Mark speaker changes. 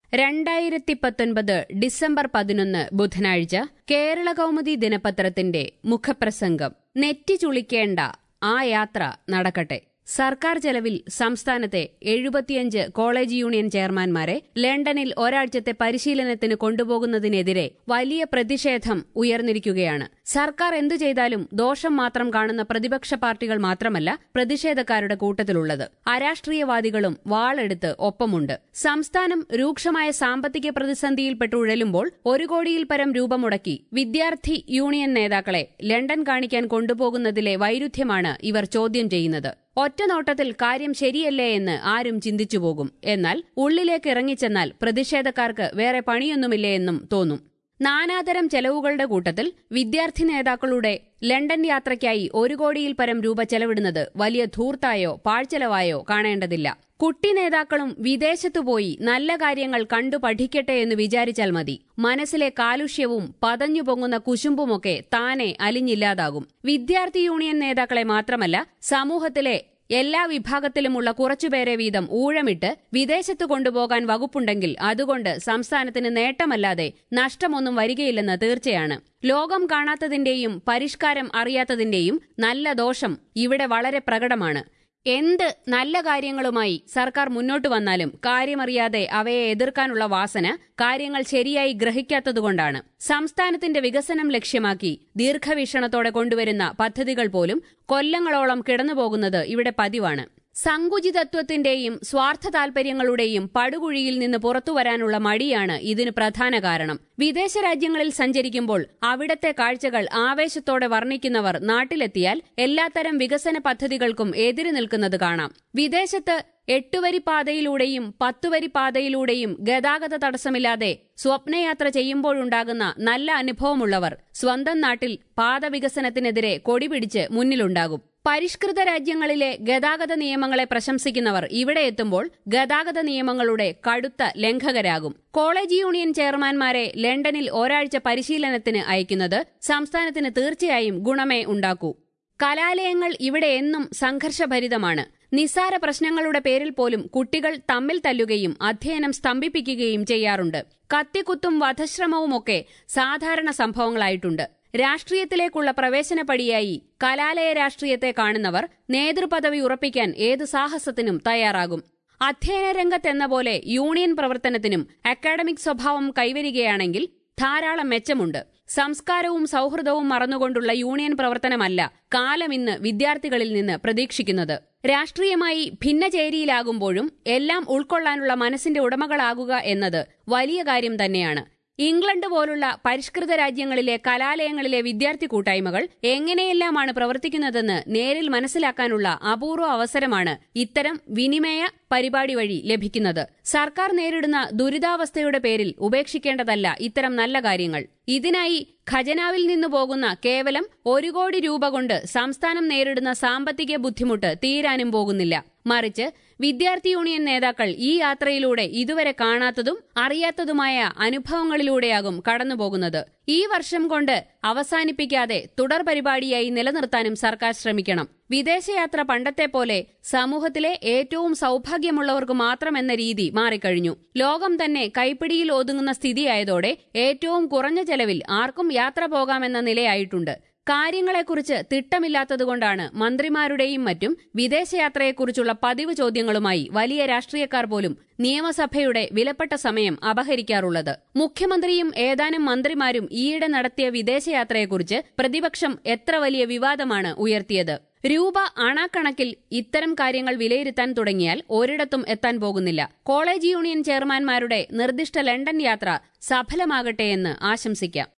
Speaker 1: രണ്ടായിരത്തി പത്തൊൻപത് ഡിസംബർ പതിനൊന്ന് ബുധനാഴ്ച കേരള കൗമുദി ദിനപത്രത്തിന്റെ മുഖപ്രസംഗം നെറ്റി ചുളിക്കേണ്ട ആ യാത്ര നടക്കട്ടെ സർക്കാർ ചെലവിൽ സംസ്ഥാനത്തെ എഴുപത്തിയഞ്ച് കോളേജ് യൂണിയൻ ചെയർമാൻമാരെ ലണ്ടനിൽ ഒരാഴ്ചത്തെ പരിശീലനത്തിന് കൊണ്ടുപോകുന്നതിനെതിരെ വലിയ പ്രതിഷേധം ഉയർന്നിരിക്കുകയാണ് സർക്കാർ എന്തു ചെയ്താലും ദോഷം മാത്രം കാണുന്ന പ്രതിപക്ഷ പാർട്ടികൾ മാത്രമല്ല പ്രതിഷേധക്കാരുടെ കൂട്ടത്തിലുള്ളത് അരാഷ്ട്രീയവാദികളും വാളെടുത്ത് ഒപ്പമുണ്ട് സംസ്ഥാനം രൂക്ഷമായ സാമ്പത്തിക പ്രതിസന്ധിയിൽപ്പെട്ടുഴലുമ്പോൾ ഒരു കോടിയിൽ പരം രൂപ മുടക്കി വിദ്യാർത്ഥി യൂണിയൻ നേതാക്കളെ ലണ്ടൻ കാണിക്കാൻ കൊണ്ടുപോകുന്നതിലെ വൈരുദ്ധ്യമാണ് ഇവർ ചോദ്യം ചെയ്യുന്നത് ഒറ്റനോട്ടത്തിൽ കാര്യം ശരിയല്ലേ എന്ന് ആരും ചിന്തിച്ചുപോകും എന്നാൽ ഉള്ളിലേക്ക് ഇറങ്ങിച്ചെന്നാൽ പ്രതിഷേധക്കാർക്ക് വേറെ പണിയൊന്നുമില്ലേ എന്നും തോന്നും നാനാതരം ചെലവുകളുടെ കൂട്ടത്തിൽ വിദ്യാർത്ഥി നേതാക്കളുടെ ലണ്ടൻ യാത്രയ്ക്കായി ഒരു കോടിയിൽ പരം രൂപ ചെലവിടുന്നത് വലിയ ധൂർത്തായോ പാഴ്ചെലവായോ കാണേണ്ടതില്ല കുട്ടി നേതാക്കളും വിദേശത്തു പോയി നല്ല കാര്യങ്ങൾ കണ്ടു പഠിക്കട്ടെ എന്ന് വിചാരിച്ചാൽ മതി മനസ്സിലെ കാലുഷ്യവും പതഞ്ഞു പൊങ്ങുന്ന കുശുമ്പുമൊക്കെ താനെ അലിഞ്ഞില്ലാതാകും വിദ്യാർത്ഥി യൂണിയൻ നേതാക്കളെ മാത്രമല്ല സമൂഹത്തിലെ എല്ലാ വിഭാഗത്തിലുമുള്ള കുറച്ചുപേരെ വീതം ഊഴമിട്ട് വിദേശത്ത് കൊണ്ടുപോകാൻ വകുപ്പുണ്ടെങ്കിൽ അതുകൊണ്ട് സംസ്ഥാനത്തിന് നേട്ടമല്ലാതെ നഷ്ടമൊന്നും വരികയില്ലെന്ന് തീർച്ചയാണ് ലോകം കാണാത്തതിന്റെയും പരിഷ്കാരം അറിയാത്തതിന്റെയും നല്ല ദോഷം ഇവിടെ വളരെ പ്രകടമാണ് എന്ത് നല്ല കാര്യങ്ങളുമായി സർക്കാർ മുന്നോട്ട് വന്നാലും കാര്യമറിയാതെ അവയെ എതിർക്കാനുള്ള വാസന കാര്യങ്ങൾ ശരിയായി ഗ്രഹിക്കാത്തതുകൊണ്ടാണ് സംസ്ഥാനത്തിന്റെ വികസനം ലക്ഷ്യമാക്കി ദീർഘവീക്ഷണത്തോടെ കൊണ്ടുവരുന്ന പദ്ധതികൾ പോലും കൊല്ലങ്ങളോളം കിടന്നുപോകുന്നത് ഇവിടെ പതിവാണ് സങ്കുചിതത്വത്തിന്റെയും സ്വാർത്ഥ താൽപര്യങ്ങളുടെയും പടുകുഴിയിൽ നിന്ന് പുറത്തുവരാനുള്ള മടിയാണ് ഇതിന് പ്രധാന കാരണം വിദേശ രാജ്യങ്ങളിൽ സഞ്ചരിക്കുമ്പോൾ അവിടത്തെ കാഴ്ചകൾ ആവേശത്തോടെ വർണ്ണിക്കുന്നവർ നാട്ടിലെത്തിയാൽ എല്ലാത്തരം വികസന പദ്ധതികൾക്കും എതിര് നിൽക്കുന്നത് കാണാം വിദേശത്ത് എട്ടുവരി പാതയിലൂടെയും പത്തുവരി പാതയിലൂടെയും ഗതാഗത തടസ്സമില്ലാതെ സ്വപ്നയാത്ര ചെയ്യുമ്പോഴുണ്ടാകുന്ന നല്ല അനുഭവമുള്ളവർ സ്വന്തം നാട്ടിൽ പാത വികസനത്തിനെതിരെ കൊടിപിടിച്ച് മുന്നിലുണ്ടാകും പരിഷ്കൃത രാജ്യങ്ങളിലെ ഗതാഗത നിയമങ്ങളെ പ്രശംസിക്കുന്നവർ ഇവിടെ എത്തുമ്പോൾ ഗതാഗത നിയമങ്ങളുടെ കടുത്ത ലംഘകരാകും കോളേജ് യൂണിയൻ ചെയർമാൻമാരെ ലണ്ടനിൽ ഒരാഴ്ച പരിശീലനത്തിന് അയക്കുന്നത് സംസ്ഥാനത്തിന് തീർച്ചയായും ഗുണമേ ഉണ്ടാക്കൂ കലാലയങ്ങൾ ഇവിടെ എന്നും സംഘർഷഭരിതമാണ് നിസ്സാര പ്രശ്നങ്ങളുടെ പേരിൽ പോലും കുട്ടികൾ തമ്മിൽ തല്ലുകയും അധ്യയനം സ്തംഭിപ്പിക്കുകയും ചെയ്യാറുണ്ട് കത്തിക്കുത്തും വധശ്രമവുമൊക്കെ സാധാരണ സംഭവങ്ങളായിട്ടുണ്ട് രാഷ്ട്രീയത്തിലേക്കുള്ള പ്രവേശനപടിയായി കലാലയ രാഷ്ട്രീയത്തെ കാണുന്നവർ നേതൃപദവി ഉറപ്പിക്കാൻ ഏത് സാഹസത്തിനും തയ്യാറാകും അധ്യയന രംഗത്തെന്ന പോലെ യൂണിയൻ പ്രവർത്തനത്തിനും അക്കാഡമിക് സ്വഭാവം കൈവരികയാണെങ്കിൽ ധാരാളം മെച്ചമുണ്ട് സംസ്കാരവും സൌഹൃദവും മറന്നുകൊണ്ടുള്ള യൂണിയൻ പ്രവർത്തനമല്ല കാലം ഇന്ന് വിദ്യാർത്ഥികളിൽ നിന്ന് പ്രതീക്ഷിക്കുന്നത് രാഷ്ട്രീയമായി ഭിന്നചേരിയിലാകുമ്പോഴും എല്ലാം ഉൾക്കൊള്ളാനുള്ള മനസ്സിന്റെ ഉടമകളാകുക എന്നത് വലിയ കാര്യം തന്നെയാണ് ഇംഗ്ലണ്ട് പോലുള്ള പരിഷ്കൃത രാജ്യങ്ങളിലെ കലാലയങ്ങളിലെ വിദ്യാർത്ഥി കൂട്ടായ്മകൾ എങ്ങനെയെല്ലാമാണ് പ്രവർത്തിക്കുന്നതെന്ന് നേരിൽ മനസ്സിലാക്കാനുള്ള അപൂർവ അവസരമാണ് ഇത്തരം വിനിമയ പരിപാടി വഴി ലഭിക്കുന്നത് സർക്കാർ നേരിടുന്ന ദുരിതാവസ്ഥയുടെ പേരിൽ ഉപേക്ഷിക്കേണ്ടതല്ല ഇത്തരം നല്ല കാര്യങ്ങൾ ഇതിനായി ഖജനാവിൽ നിന്നു പോകുന്ന കേവലം ഒരു കോടി രൂപ കൊണ്ട് സംസ്ഥാനം നേരിടുന്ന സാമ്പത്തിക ബുദ്ധിമുട്ട് തീരാനും പോകുന്നില്ല മറിച്ച് വിദ്യാർത്ഥി യൂണിയൻ നേതാക്കൾ ഈ യാത്രയിലൂടെ ഇതുവരെ കാണാത്തതും അറിയാത്തതുമായ അനുഭവങ്ങളിലൂടെയാകും കടന്നുപോകുന്നത് ഈ വർഷം കൊണ്ട് അവസാനിപ്പിക്കാതെ തുടർ പരിപാടിയായി നിലനിർത്താനും സർക്കാർ ശ്രമിക്കണം വിദേശയാത്ര പണ്ടത്തെ പോലെ സമൂഹത്തിലെ ഏറ്റവും സൌഭാഗ്യമുള്ളവർക്ക് മാത്രമെന്ന രീതി മാറിക്കഴിഞ്ഞു ലോകം തന്നെ കൈപ്പിടിയിൽ ഒതുങ്ങുന്ന സ്ഥിതിയായതോടെ ഏറ്റവും കുറഞ്ഞ ചെലവിൽ ആർക്കും യാത്ര പോകാമെന്ന നിലയായിട്ടുണ്ട് കാര്യങ്ങളെക്കുറിച്ച് തിട്ടമില്ലാത്തതുകൊണ്ടാണ് മന്ത്രിമാരുടെയും മറ്റും വിദേശയാത്രയെക്കുറിച്ചുള്ള പതിവ് ചോദ്യങ്ങളുമായി വലിയ രാഷ്ട്രീയക്കാർ പോലും നിയമസഭയുടെ വിലപ്പെട്ട സമയം അപഹരിക്കാറുള്ളത് മുഖ്യമന്ത്രിയും ഏതാനും മന്ത്രിമാരും ഈയിടെ നടത്തിയ വിദേശയാത്രയെക്കുറിച്ച് പ്രതിപക്ഷം എത്ര വലിയ വിവാദമാണ് ഉയർത്തിയത് രൂപ അണാക്കണക്കിൽ ഇത്തരം കാര്യങ്ങൾ വിലയിരുത്താൻ തുടങ്ങിയാൽ ഒരിടത്തും എത്താൻ പോകുന്നില്ല കോളേജ് യൂണിയൻ ചെയർമാൻമാരുടെ നിർദ്ദിഷ്ട ലണ്ടൻ യാത്ര സഫലമാകട്ടെയെന്ന് ആശംസിക്കാം